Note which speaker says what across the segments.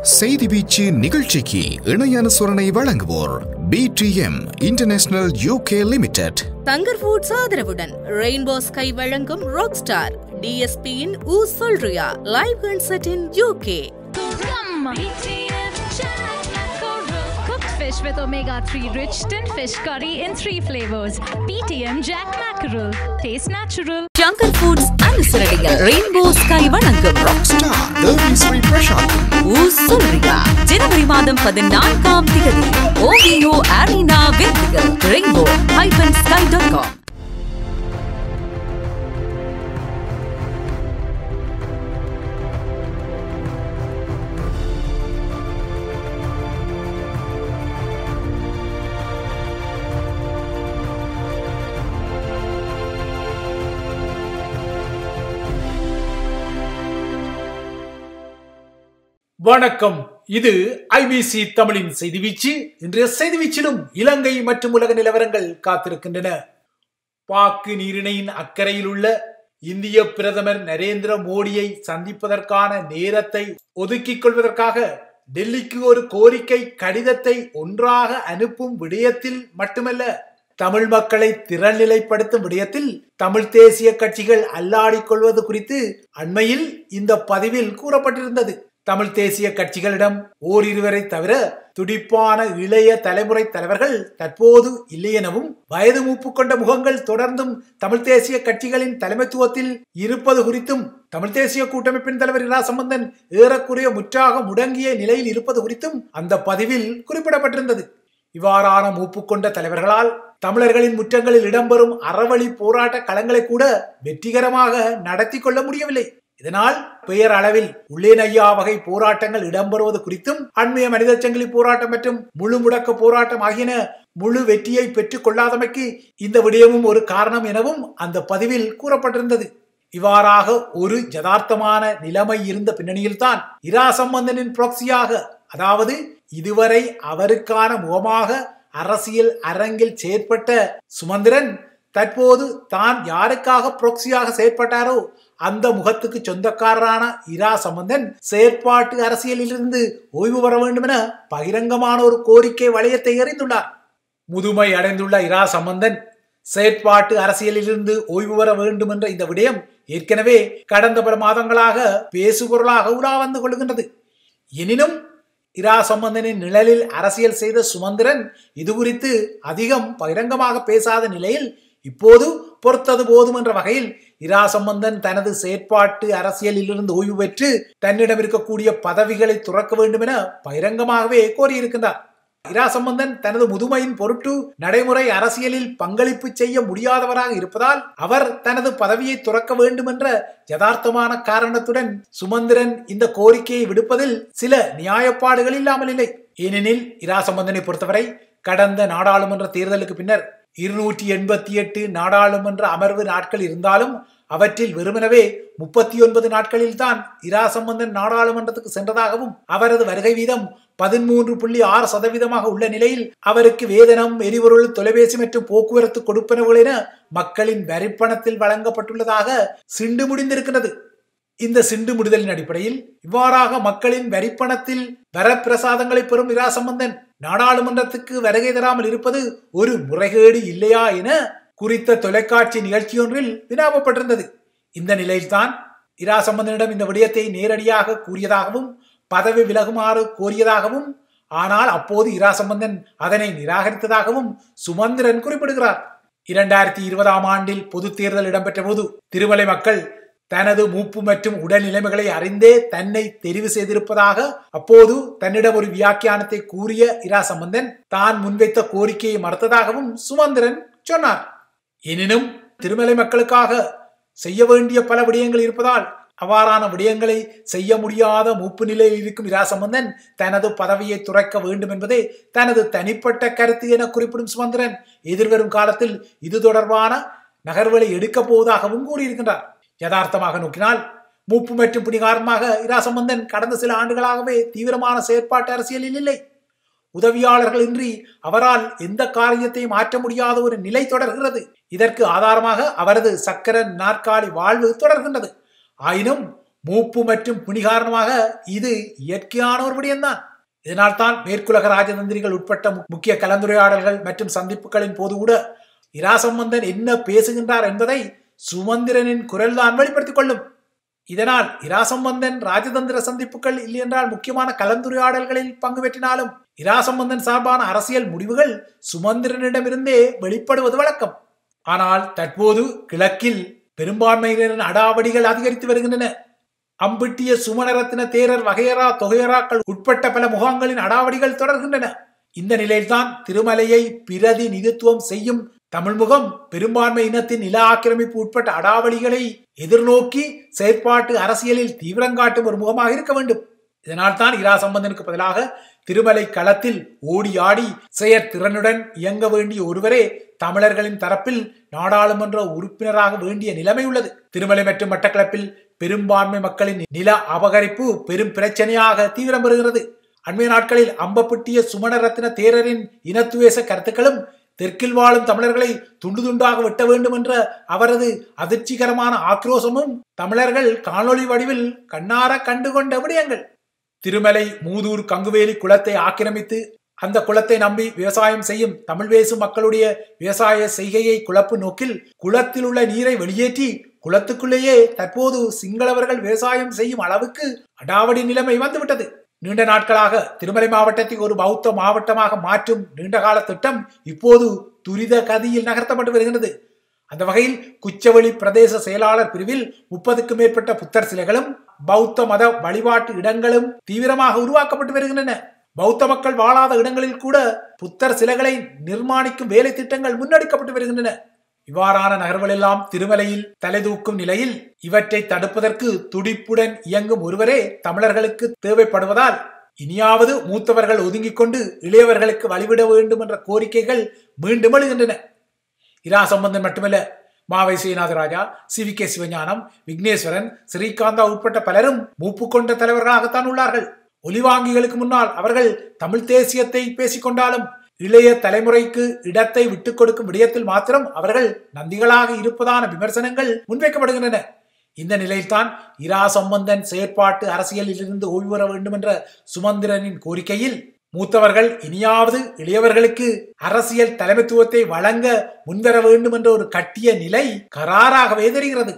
Speaker 1: செய்தி வீச்சு நிகழ்ச்சிக்கு இணை அனுசரணை வழங்குவோர் பிடிஎம் இன்டர்நேஷனல் யூகே லிமிடெட்
Speaker 2: தங்கர் ஃபுட்ஸ் ஆதரவுடன் ரெயின்போ ஸ்கை வழங்கும் ராக் ஸ்டார் டிஎஸ்பியின் ஊ சொல்றியா live concert in UK
Speaker 3: BTM Jack Mackerel. Cooked fish with omega-3 rich tin fish curry in three flavors. BTM Jack Mackerel. Taste natural.
Speaker 2: Junker foods அனுசரணையில் rainbow sky வழங்கும் rock
Speaker 1: star Devi Sri Prasad
Speaker 2: ஊ சொல்றியா ஜனவரி மாதம் பதினான்காம் தேதி ஓவியோ அரீனா வேதிகள் rainbow hyphen sky dot com
Speaker 4: வணக்கம் இது ஐபிசி தமிழின் செய்தி வீச்சு இன்றைய செய்தி வீச்சிலும் இலங்கை மற்றும் உலக நிலவரங்கள் காத்திருக்கின்றன பாக்கு நீரிணையின் அக்கறையில் உள்ள இந்திய பிரதமர் நரேந்திர மோடியை சந்திப்பதற்கான நேரத்தை ஒதுக்கிக் கொள்வதற்காக டெல்லிக்கு ஒரு கோரிக்கை கடிதத்தை ஒன்றாக அனுப்பும் விடயத்தில் மட்டுமல்ல தமிழ் மக்களை திறநிலைப்படுத்தும் விடயத்தில் தமிழ் தேசிய கட்சிகள் அல்லாடிக் கொள்வது குறித்து அண்மையில் இந்த பதிவில் கூறப்பட்டிருந்தது தமிழ் தேசிய கட்சிகளிடம் ஓரிருவரை தவிர துடிப்பான இளைய தலைமுறை தலைவர்கள் தற்போது இல்லை எனவும் வயது மூப்பு கொண்ட முகங்கள் தொடர்ந்தும் தமிழ் தேசிய கட்சிகளின் தலைமைத்துவத்தில் இருப்பது குறித்தும் தமிழ் தேசிய கூட்டமைப்பின் தலைவர் இரா சம்பந்தன் ஏறக்குறைய முற்றாக முடங்கிய நிலையில் இருப்பது குறித்தும் அந்த பதிவில் குறிப்பிடப்பட்டிருந்தது இவ்வாறான மூப்பு கொண்ட தலைவர்களால் தமிழர்களின் முற்றங்களில் இடம்பெறும் அறவழி போராட்ட களங்களை கூட வெற்றிகரமாக நடத்தி கொள்ள முடியவில்லை இதனால் பெயர் அளவில் உள்ளேன் ஐயா வகை போராட்டங்கள் இடம்பெறுவது குறித்தும் அண்மைய மனித சங்கிலி போராட்டம் மற்றும் முழு முடக்க போராட்டம் ஆகியன முழு வெற்றியை பெற்றுக் கொள்ளாதமைக்கு இந்த விடயமும் ஒரு காரணம் எனவும் அந்த பதிவில் கூறப்பட்டிருந்தது இவ்வாறாக ஒரு யதார்த்தமான நிலைமை இருந்த பின்னணியில்தான் இரா சம்பந்தனின் புரோக்சியாக அதாவது இதுவரை அவருக்கான முகமாக அரசியல் அரங்கில் செயற்பட்ட சுமந்திரன் தற்போது தான் யாருக்காக புரோக்சியாக செயற்பட்டாரோ அந்த முகத்துக்கு சொந்தக்காரரான இரா சம்பந்தன் செயற்பாட்டு அரசியலிலிருந்து ஓய்வு பெற வேண்டும் என பகிரங்கமான ஒரு கோரிக்கை வளையத்தை எறிந்துள்ளார் முதுமை அடைந்துள்ள இரா சம்பந்தன் செயற்பாட்டு அரசியலிலிருந்து ஓய்வு பெற வேண்டும் என்ற இந்த விடயம் ஏற்கனவே கடந்த பல மாதங்களாக பேசுபொருளாக உலா வந்து கொள்கின்றது எனினும் இரா சம்பந்தனின் நிழலில் அரசியல் செய்த சுமந்திரன் இது குறித்து அதிகம் பகிரங்கமாக பேசாத நிலையில் இப்போது பொறுத்தது போதும் என்ற வகையில் இரா சம்பந்தன் தனது செயற்பாட்டு அரசியலிலிருந்து ஓய்வு பெற்று தன்னிடம் இருக்கக்கூடிய பதவிகளை துறக்க வேண்டும் என பகிரங்கமாகவே கோரியிருக்கின்றார் இரா சம்பந்தன் தனது முதுமையின் பொருட்டு நடைமுறை அரசியலில் பங்களிப்பு செய்ய முடியாதவராக இருப்பதால் அவர் தனது பதவியை துறக்க வேண்டும் என்ற யதார்த்தமான காரணத்துடன் சுமந்திரன் இந்த கோரிக்கையை விடுப்பதில் சில நியாயப்பாடுகள் இல்லாமல் இல்லை ஏனெனில் இரா சம்பந்தனை பொறுத்தவரை கடந்த நாடாளுமன்ற தேர்தலுக்கு பின்னர் இருநூற்றி எண்பத்தி எட்டு நாடாளுமன்ற அமர்வு நாட்கள் இருந்தாலும் அவற்றில் வெறுமனவே முப்பத்தி ஒன்பது நாட்களில் தான் இரா சம்பந்தன் நாடாளுமன்றத்துக்கு சென்றதாகவும் அவரது வருகை வீதம் பதிமூன்று புள்ளி ஆறு சதவீதமாக உள்ள நிலையில் அவருக்கு வேதனம் எரிபொருள் தொலைபேசி மற்றும் போக்குவரத்து கொடுப்பனவுகள் என மக்களின் வரிப்பணத்தில் வழங்கப்பட்டுள்ளதாக சிண்டு முடிந்திருக்கிறது இந்த சிண்டு முடிதலின் அடிப்படையில் இவ்வாறாக மக்களின் வரிப்பணத்தில் வரப்பிரசாதங்களை பெறும் இரா சம்பந்தன் நாடாளுமன்றத்துக்கு வருகை தராமல் இருப்பது ஒரு முறைகேடு இல்லையா என குறித்த தொலைக்காட்சி நிகழ்ச்சியொன்றில் வினாவப்பட்டிருந்தது இந்த நிலையில்தான் இரா சம்பந்தனிடம் இந்த விடயத்தை நேரடியாக கூறியதாகவும் பதவி விலகுமாறு கோரியதாகவும் ஆனால் அப்போது இரா சம்பந்தன் அதனை நிராகரித்ததாகவும் சுமந்திரன் குறிப்பிடுகிறார் இரண்டாயிரத்தி இருபதாம் ஆண்டில் பொது தேர்தல் இடம்பெற்ற போது திருமலை மக்கள் தனது மூப்பு மற்றும் உடல் நிலைமைகளை அறிந்தே தன்னை தெரிவு செய்திருப்பதாக அப்போது தன்னிடம் ஒரு வியாக்கியானத்தை கூறிய இரா சம்பந்தன் தான் முன்வைத்த கோரிக்கையை மறுத்ததாகவும் சுமந்திரன் சொன்னார் எனினும் திருமலை மக்களுக்காக செய்ய வேண்டிய பல விடயங்கள் இருப்பதால் அவ்வாறான விடயங்களை செய்ய முடியாத மூப்பு நிலையில் இருக்கும் இரா சம்பந்தன் தனது பதவியை துறக்க வேண்டும் என்பதே தனது தனிப்பட்ட கருத்து என குறிப்பிடும் சுமந்திரன் எதிர்வரும் காலத்தில் இது தொடர்பான நகர்வுகளை எடுக்கப் போவதாகவும் கூறியிருக்கின்றார் யதார்த்தமாக நோக்கினால் மூப்பு மற்றும் பிடி காரணமாக இரா சம்பந்தன் கடந்த சில ஆண்டுகளாகவே தீவிரமான செயற்பாட்டு அரசியலில் இல்லை உதவியாளர்கள் இன்றி அவரால் எந்த காரியத்தையும் மாற்ற முடியாத ஒரு நிலை தொடர்கிறது இதற்கு ஆதாரமாக அவரது சக்கர நாற்காலி வாழ்வு தொடர்கின்றது ஆயினும் மூப்பு மற்றும் பிணி காரணமாக இது இயற்கையான ஒரு விடயம்தான் இதனால் தான் மேற்குலக ராஜதந்திரிகள் உட்பட்ட மு- முக்கிய கலந்துரையாடல்கள் மற்றும் சந்திப்புகளின் போது கூட இராசம்பந்தன் என்ன பேசுகின்றார் என்பதை சுமந்திரனின் குரல்தான் வெளிப்படுத்திக் கொள்ளும் இதனால் இராசம்பந்தன் ராஜதந்திர சந்திப்புகள் இல்லையென்றால் முக்கியமான கலந்துரையாடல்களில் பங்கு பெற்றினாலும் இராசம்பந்தன் சார்பான அரசியல் முடிவுகள் சுமந்திரனிடமிருந்தே வெளிப்படுவது வழக்கம் ஆனால் தற்போது கிழக்கில் பெரும்பான்மையினரின் அடாவடிகள் அதிகரித்து வருகின்றன அம்பிட்டிய சுமணரத்தின தேரர் வகையரா தொகையராக்கள் உட்பட்ட பல முகாம்களின் அடாவடிகள் தொடர்கின்றன இந்த நிலையில்தான் திருமலையை பிரதிநிதித்துவம் செய்யும் தமிழ் முகம் பெரும்பான்மை இனத்தின் நில ஆக்கிரமிப்பு உட்பட்ட அடாவடிகளை எதிர்நோக்கி செயற்பாட்டு அரசியலில் தீவிரங்காட்டும் ஒரு முகமாக இருக்க வேண்டும் இதனால் தான் இரா சம்பந்தனுக்கு பதிலாக திருமலை களத்தில் ஓடி ஆடி செயற்திறனுடன் இயங்க வேண்டிய ஒருவரே தமிழர்களின் தரப்பில் நாடாளுமன்ற உறுப்பினராக வேண்டிய நிலைமை உள்ளது திருமலை மற்றும் மட்டக்களப்பில் பெரும்பான்மை மக்களின் நில அபகரிப்பு பெரும் பிரச்சனையாக தீவிரம் பெறுகிறது அண்மைய நாட்களில் அம்பப்பட்டிய சுமணரத்ன தேரரின் இனத்துவேச கருத்துக்களும் தெற்கில் வாழும் தமிழர்களை துண்டு துண்டாக வெட்ட வேண்டும் என்ற அவரது அதிர்ச்சிகரமான ஆக்ரோசமும் தமிழர்கள் காணொளி வடிவில் கண்ணார கண்டுகொண்ட விடயங்கள் திருமலை மூதூர் கங்குவேலி குளத்தை ஆக்கிரமித்து அந்த குளத்தை நம்பி விவசாயம் செய்யும் தமிழ் பேசும் மக்களுடைய விவசாய செய்கையை குழப்பு நோக்கில் குளத்தில் உள்ள நீரை வெளியேற்றி குளத்துக்குள்ளேயே தற்போது சிங்களவர்கள் விவசாயம் செய்யும் அளவுக்கு அடாவடி நிலைமை வந்துவிட்டது நீண்ட நாட்களாக திருமலை மாவட்டத்தை ஒரு பௌத்த மாவட்டமாக மாற்றும் நீண்டகால திட்டம் இப்போது துரித கதியில் நகர்த்தப்பட்டு வருகிறது அந்த வகையில் குச்சவெளி பிரதேச செயலாளர் பிரிவில் முப்பதுக்கும் மேற்பட்ட புத்தர் சிலைகளும் பௌத்த மத வழிபாட்டு இடங்களும் தீவிரமாக உருவாக்கப்பட்டு வருகின்றன பௌத்த மக்கள் வாழாத இடங்களில் கூட புத்தர் சிலைகளை நிர்மாணிக்கும் வேலை திட்டங்கள் முன்னெடுக்கப்பட்டு வருகின்றன இவ்வாறான நகர்வுகளெல்லாம் திருமலையில் தலைதூக்கும் நிலையில் இவற்றை தடுப்பதற்கு துடிப்புடன் இயங்கும் ஒருவரே தமிழர்களுக்கு தேவைப்படுவதால் இனியாவது மூத்தவர்கள் ஒதுங்கிக் கொண்டு இளையவர்களுக்கு வழிவிட வேண்டும் என்ற கோரிக்கைகள் மீண்டும் எழுகின்றன இரா சம்பந்தன் மட்டுமல்ல Mavai Srinatharaja C V K Sivagnanam Wigneswaran Srikantha உட்பட்ட பலரும் மூப்பு கொண்ட தலைவர்களாகத்தான் உள்ளார்கள் ஒலிவாங்கிகளுக்கு முன்னால் அவர்கள் தமிழ் தேசியத்தை பேசிக்கொண்டாலும் இளைய தலைமுறைக்கு இடத்தை விட்டுக் கொடுக்கும் விடயத்தில் மாத்திரம் அவர்கள் நந்திகளாக இருப்பதான விமர்சனங்கள் முன்வைக்கப்படுகின்றன இந்த நிலையில்தான் இரா சம்பந்தன் செயற்பாட்டு அரசியலில் இருந்து ஓய்வு பெற வேண்டும் என்ற சுமந்திரனின் கோரிக்கையில் மூத்தவர்கள் இனியாவது இளையவர்களுக்கு அரசியல் தலைமைத்துவத்தை வழங்க முன்வர வேண்டும் என்ற ஒரு கட்டிய நிலை கராராகவே தெரிகிறது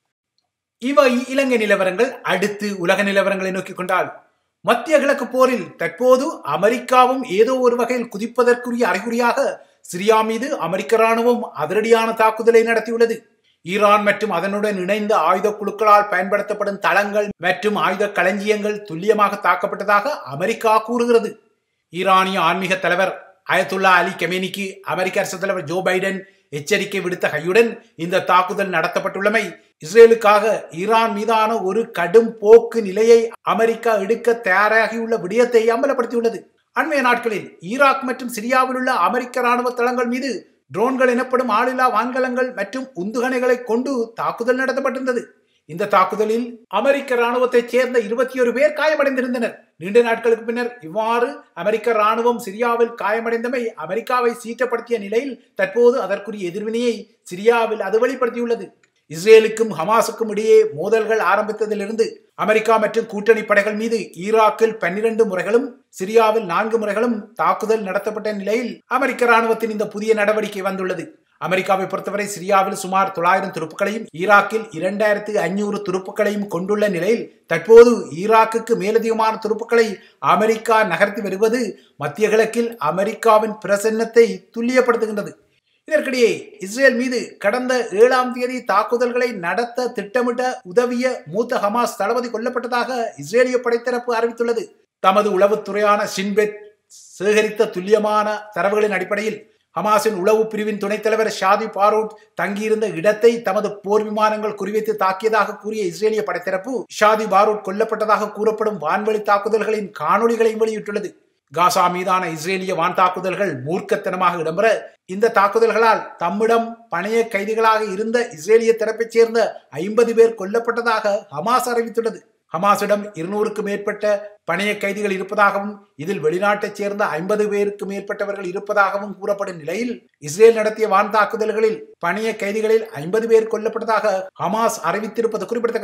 Speaker 4: இவை இலங்கை நிலவரங்கள் அடுத்து உலக நிலவரங்களை நோக்கிக் கொண்டால் மத்திய கிழக்கு போரில் தற்போது அமெரிக்காவும் ஏதோ ஒரு வகையில் குதிப்பதற்குரிய அறிகுறியாக சிரியா மீது அமெரிக்க ராணுவம் அதிரடியான தாக்குதலை நடத்தியுள்ளது ஈரான் மற்றும் அதனுடன் இணைந்த ஆயுத குழுக்களால் பயன்படுத்தப்படும் தளங்கள் மற்றும் ஆயுத களஞ்சியங்கள் துல்லியமாக தாக்கப்பட்டதாக அமெரிக்கா கூறுகிறது ஈரானிய ஆன்மீக தலைவர் அயத்துல்லா அலி கெமேனிக்கு அமெரிக்க அரசு தலைவர் ஜோ பைடன் எச்சரிக்கை விடுத்த கையுடன் இந்த தாக்குதல் நடத்தப்பட்டுள்ளமை இஸ்ரேலுக்காக ஈரான் மீதான ஒரு கடும் போக்கு நிலையை அமெரிக்கா எடுக்க தயாராகியுள்ள விடயத்தை அம்பலப்படுத்தியுள்ளது அண்மைய நாட்களில் ஈராக் மற்றும் சிரியாவில் உள்ள அமெரிக்க ராணுவ தளங்கள் மீது ட்ரோன்கள் எனப்படும் ஆளில்லா வான்கலங்கள் மற்றும் உந்துகணைகளை கொண்டு தாக்குதல் நடத்தப்பட்டிருந்தது இந்த தாக்குதலில் அமெரிக்க ராணுவத்தைச் சேர்ந்த இருபத்தி ஒரு பேர் காயமடைந்திருந்தனர் நீண்ட நாட்களுக்கு பின்னர் இவ்வாறு அமெரிக்க ராணுவம் சிரியாவில் காயமடைந்தமை அமெரிக்காவை சீற்றப்படுத்திய நிலையில் தற்போது அதற்குரிய எதிர்வினையை சிரியாவில் அது வெளிப்படுத்தியுள்ளது இஸ்ரேலுக்கும் ஹமாஸுக்கும் இடையே மோதல்கள் ஆரம்பித்ததிலிருந்து அமெரிக்கா மற்றும் கூட்டணி படைகள் மீது ஈராக்கில் பன்னிரண்டு முறைகளும் சிரியாவில் நான்கு முறைகளும் தாக்குதல் நடத்தப்பட்ட நிலையில் அமெரிக்க ராணுவத்தின் இந்த புதிய நடவடிக்கை வந்துள்ளது அமெரிக்காவை பொறுத்தவரை சிரியாவில் சுமார் தொள்ளாயிரம் துருப்புகளையும் ஈராக்கில் இரண்டாயிரத்து ஐநூறு துருப்புகளையும் கொண்டுள்ள நிலையில் தற்போது ஈராக்குக்கு மேலதிகமான துருப்புக்களை அமெரிக்கா நகர்த்தி வருவது மத்திய கிழக்கில் அமெரிக்காவின் பிரசன்னத்தை துல்லியப்படுத்துகின்றது இதற்கிடையே இஸ்ரேல் மீது கடந்த ஏழாம் தேதி தாக்குதல்களை நடத்த திட்டமிட்ட உதவிய மூத்த ஹமாஸ் தளபதி கொல்லப்பட்டதாக இஸ்ரேலிய படைத்தரப்பு அறிவித்துள்ளது தமது உளவுத்துறையான ஷின்பெட் சேகரித்த துல்லியமான தரவுகளின் அடிப்படையில் ஹமாஸின் உளவு பிரிவின் துணைத் தலைவர் ஷாதி பாரூட் தங்கியிருந்த இடத்தை தமது போர் விமானங்கள் குறிவைத்து தாக்கியதாக கூறிய இஸ்ரேலிய படைத்தரப்பு ஷாதி பாரூட் கொல்லப்பட்டதாக கூறப்படும் வான்வழி தாக்குதல்களின் காணொளிகளையும் வெளியிட்டுள்ளது காசா மீதான இஸ்ரேலிய வான் தாக்குதல்கள் மூர்க்கத்தனமாக இடம்பெற இந்த தாக்குதல்களால் தம்மிடம் பணைய கைதிகளாக இருந்த இஸ்ரேலிய தரப்பைச் சேர்ந்த ஐம்பது பேர் கொல்லப்பட்டதாக ஹமாஸ் அறிவித்துள்ளது ஹமாஸிடம் இருநூறுக்கு மேற்பட்ட பணைய கைதிகள் இருப்பதாகவும் இதில் வெளிநாட்டைச் சேர்ந்த ஐம்பது பேருக்கு மேற்பட்டவர்கள் இருப்பதாகவும் கூறப்படும் நிலையில் இஸ்ரேல் நடத்திய வான் தாக்குதல்களில் பணைய கைதிகளில் ஐம்பது பேர் கொல்லப்பட்டதாக ஹமாஸ் அறிவித்திருப்பது குறிப்பிடத்தக்கது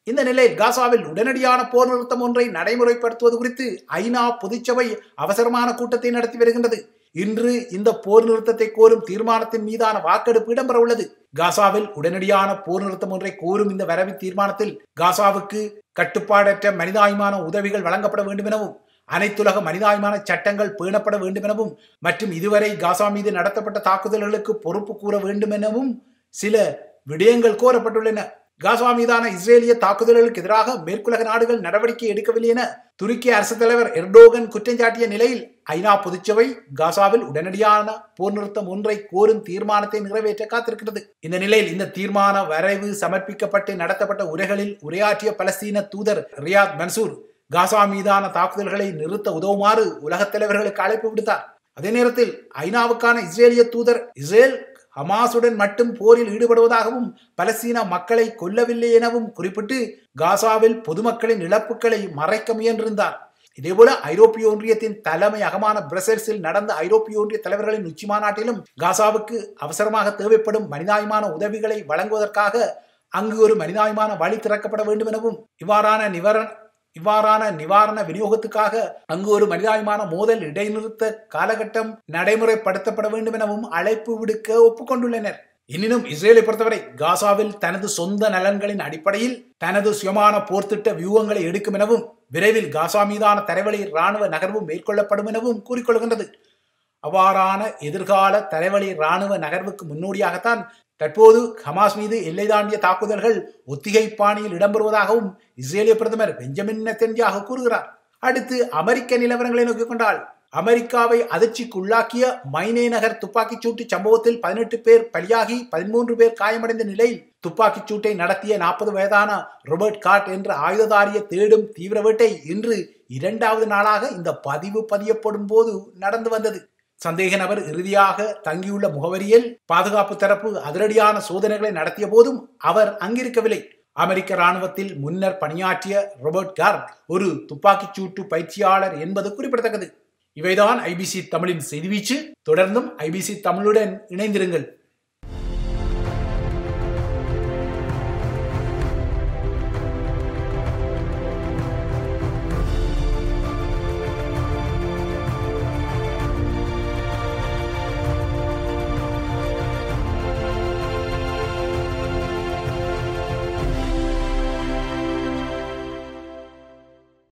Speaker 4: இந்த நிலையில் காசாவில் உடனடியான போர் நிறுத்தம் ஒன்றை நடைமுறைப்படுத்துவது குறித்து ஐநா பொதுச்சபை அவசரமான கூட்டத்தை நடத்தி வருகின்றது இன்று இந்த போர் நிறுத்தத்தை கோரும் தீர்மானத்தின் மீதான வாக்கெடுப்பு இடம்பெற உள்ளது காசாவில் உடனடியான போர் நிறுத்தம் ஒன்றை கோரும் இந்த வரவு தீர்மானத்தில் காசாவுக்கு கட்டுப்பாடற்ற மனிதாயமான உதவிகள் வழங்கப்பட வேண்டும் எனவும் அனைத்துலக மனிதாயமான சட்டங்கள் பேணப்பட வேண்டும் எனவும் மற்றும் இதுவரை காசா மீது நடத்தப்பட்ட தாக்குதல்களுக்கு பொறுப்பு கூற வேண்டும் எனவும் சில விடயங்கள் கோரப்பட்டுள்ளன காசா மீதான இஸ்ரேலிய தாக்குதல்களுக்கு எதிராக மேற்குலக நாடுகள் நடவடிக்கை எடுக்கவில்லை என துருக்கி அரசு தலைவர் எர்டோகன் குற்றம் சாட்டிய நிலையில் ஐநா பொதுச்சபை காசாவில் உடனடியான போர் நிறுத்தம் ஒன்றை கோரும் தீர்மானத்தை நிறைவேற்ற காத்திருக்கிறது இந்த நிலையில் இந்த தீர்மான வரைவு சமர்ப்பிக்கப்பட்டு நடத்தப்பட்ட உரைகளில் உரையாற்றிய பலஸ்தீன தூதர் ரியாத் மன்சூர் காசா மீதான தாக்குதல்களை நிறுத்த உதவுமாறு உலகத் தலைவர்களுக்கு அழைப்பு விடுத்தார் அதே நேரத்தில் ஐநாவுக்கான இஸ்ரேலிய தூதர் இஸ்ரேல் ஹமாசுடன் மட்டும் போரில் ஈடுபடுவதாகவும் பலஸ்தீன மக்களை கொல்லவில்லை எனவும் குறிப்பிட்டு காசாவில் பொதுமக்களின் இழப்புகளை மறைக்க முயன்றிருந்தார் இதேபோல ஐரோப்பிய ஒன்றியத்தின் தலைமையகமான பிரசல்ஸில் நடந்த ஐரோப்பிய ஒன்றிய தலைவர்களின் உச்சி மாநாட்டிலும் காசாவுக்கு அவசரமாக தேவைப்படும் மனிதாயமான உதவிகளை வழங்குவதற்காக அங்கு ஒரு மனிதாயமான வழி திறக்கப்பட வேண்டும் எனவும் இவ்வாறான நிவாரண இவ்வாறான நிவாரண விநியோகத்துக்காக அங்கு ஒரு மனிதாயமான மோதல் இடைநிறுத்த காலகட்டம் நடைமுறைப்படுத்தப்பட வேண்டும் எனவும் அழைப்பு விடுக்க ஒப்புக்கொண்டுள்ளனர் எனினும் இஸ்ரேலை பொறுத்தவரை காசாவில் தனது சொந்த நலன்களின் அடிப்படையில் தனது சுயமான போர்த்திட்ட வியூகங்களை எடுக்கும் எனவும் விரைவில் காசா மீதான தரைவழி இராணுவ நகர்வு மேற்கொள்ளப்படும் எனவும் கூறிக்கொள்கின்றது அவ்வாறான எதிர்கால தரைவழி இராணுவ நகர்வுக்கு முன்னோடியாகத்தான் தற்போது ஹமாஸ் மீது எல்லை தாண்டிய தாக்குதல்கள் ஒத்திகை பாணியில் இடம்பெறுவதாகவும் இஸ்ரேலிய பிரதமர் பெஞ்சமின் நெத்தன்யாகு கூறுகிறார் அடுத்து அமெரிக்க நிலவரங்களை நோக்கிக் கொண்டால் அமெரிக்காவை அதிர்ச்சிக்குள்ளாக்கிய மைனே நகர் துப்பாக்கிச் சூட்டு சம்பவத்தில் பதினெட்டு பேர் பலியாகி பதிமூன்று பேர் காயமடைந்த நிலையில் துப்பாக்கிச் சூட்டை நடத்திய நாற்பது வயதான ரொபர்ட் காட் என்ற ஆயுததாரியை தேடும் தீவிர வேட்டை இன்று இரண்டாவது நாளாக இந்த பதிவு பதியப்படும் போது நடந்து வந்தது சந்தேக நபர் இறுதியாக தங்கியுள்ள முகவரியில் பாதுகாப்பு தரப்பு அதிரடியான சோதனைகளை நடத்திய போதும் அவர் அங்கிருக்கவில்லை அமெரிக்க ராணுவத்தில் முன்னர் பணியாற்றிய ரொபர்ட் கார்க் ஒரு துப்பாக்கிச் சூட்டு பயிற்சியாளர் என்பது குறிப்பிடத்தக்கது இவைதான் ஐபிசி தமிழின் செய்திவீச்சு தொடர்ந்தும் ஐபிசி தமிழுடன் இணைந்திருங்கள்